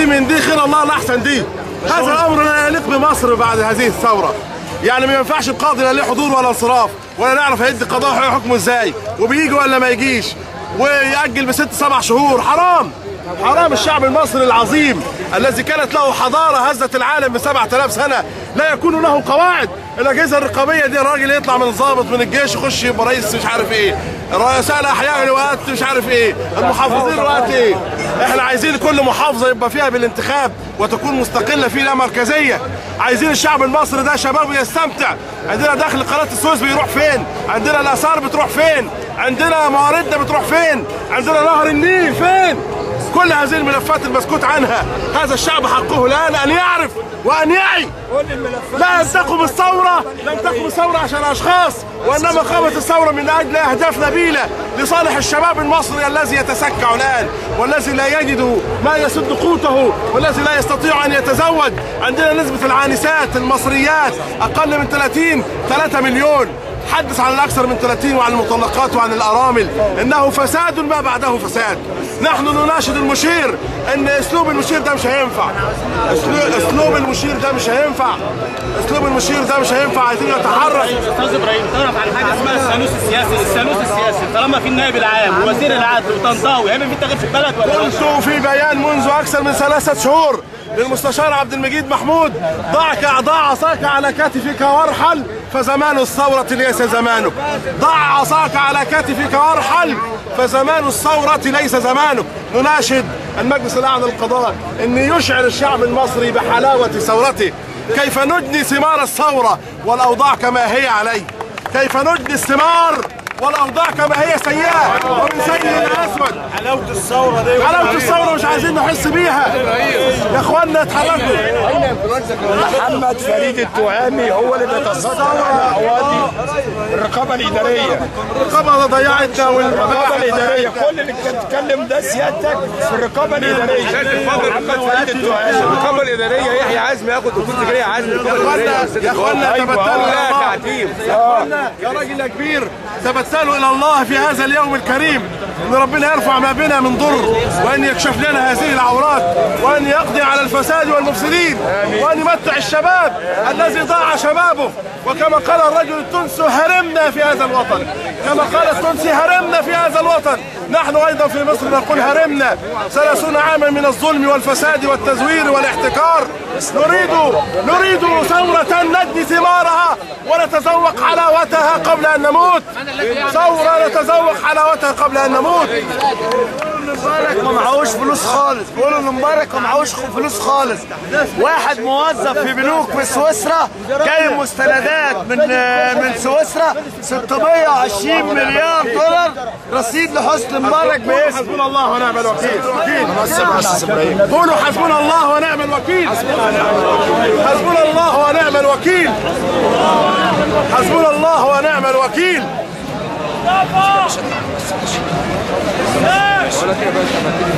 دي من دي خير الله الاحسن دي هذا الامر لا يليق بمصر بعد هذه الثوره يعني ما ينفعش القاضي لا ليه حضور ولا انصراف ولا نعرف هيدي قضاء حكمه ازاي وبيجي ولا ما يجيش ويأجل بست سبع شهور حرام حرام الشعب المصري العظيم الذي كانت له حضارة هزت العالم ب 7000 سنة لا يكون له قواعد الأجهزة الرقابية دي الراجل يطلع من الضابط من الجيش يخش يبقى رئيس مش عارف ايه رؤساء الأحياء لوقت مش عارف ايه المحافظين وقت ايه احنا عايزين كل محافظة يبقى فيها بالانتخاب وتكون مستقلة فيه لا مركزية عايزين الشعب المصري ده شبابه يستمتع عندنا دخل قناة السويس بيروح فين عندنا الآثار بتروح فين عندنا مواردنا بتروح فين عندنا نهر النيل فين كل هذه الملفات المسكوت عنها هذا الشعب حقه الان ان يعرف وان يعي لا ان تقم الثوره لم تقم الثوره عشان اشخاص وانما قامت الثوره من اجل اهداف نبيله لصالح الشباب المصري الذي يتسكع الان والذي لا يجد ما يسد قوته والذي لا يستطيع ان يتزوج عندنا نسبه العانسات المصريات اقل من 30 3 مليون حدث عن الاكثر من 30 وعن المطلقات وعن الارامل انه فساد ما بعده فساد نحن نناشد المشير ان اسلوب المشير ده مش هينفع أسلو- اسلوب المشير ده مش هينفع اسلوب المشير ده مش هينفع عايزين يتحرك استاذ ابراهيم تعرف عن حاجه اسمها الثالوث السياسي، الثالوث السياسي طالما في النائب العام ووزير العدل وطنطاوي هيبقى في تغيير في البلد ولا لا؟ قلت في بيان منذ اكثر من ثلاثة شهور للمستشار عبد المجيد محمود ضعك ضع عصاك على كتفك وارحل فزمان الثورة ليس زمانك ضع عصاك على كتفك وارحل فزمان الثورة ليس زمانك نناشد المجلس الأعلى للقضاء أن يشعر الشعب المصري بحلاوة ثورته كيف ندني ثمار الثورة والأوضاع كما هي عليه كيف ندني الثمار والاوضاع كما هي سيئه ومن سيء الاسود حلاوه الثوره دي حلاوه الثوره مش عايزين نحس بيها يا اخوانا اتحركوا محمد فريد التهامي هو اللي بيتصدر على قواضي الرقابه الاداريه الرقابه ضيعتنا الرقابه الاداريه كل اللي بتتكلم ده سيادتك في الرقابه الاداريه محمد فريد التهامي الرقابه الاداريه يحيى عزمي ياخد دكتور زكريا عزمي يا اخوانا تبتلوا الى لا الله تعتيم يا اخوانا يا راجل يا كبير تبتلوا الى الله في هذا اليوم الكريم ان ربنا يرفع ما بنا من ضر وان يكشف لنا هذه العورات وان يقضي على الفساد والمفسدين وان يمتع الشباب الذي ضاع شبابه وكما قال الرجل التونسي هرمنا في هذا الوطن كما قال التونسي هرمنا في هذا الوطن نحن ايضا في مصر نقول هرمنا ثلاثون عاما من الظلم والفساد والتزوير والاحتكار نريد نريد ثورة ندي ثمارها ونتذوق حلاوتها قبل ان نموت ثورة نتذوق حلاوتها قبل ان نموت مبارك ما معهوش فلوس خالص بيقولوا ان مبارك ما معهوش فلوس خالص واحد موظف في بنوك في سويسرا جاي مستندات من من سويسرا 620 مليار دولار رصيد لحسن مبارك باسم حسبنا الله ونعم الوكيل وكيل قولوا حسبنا الله ونعم الوكيل حسبنا الله ونعم الوكيل حسبنا الله ونعم الوكيل ولا كده بقى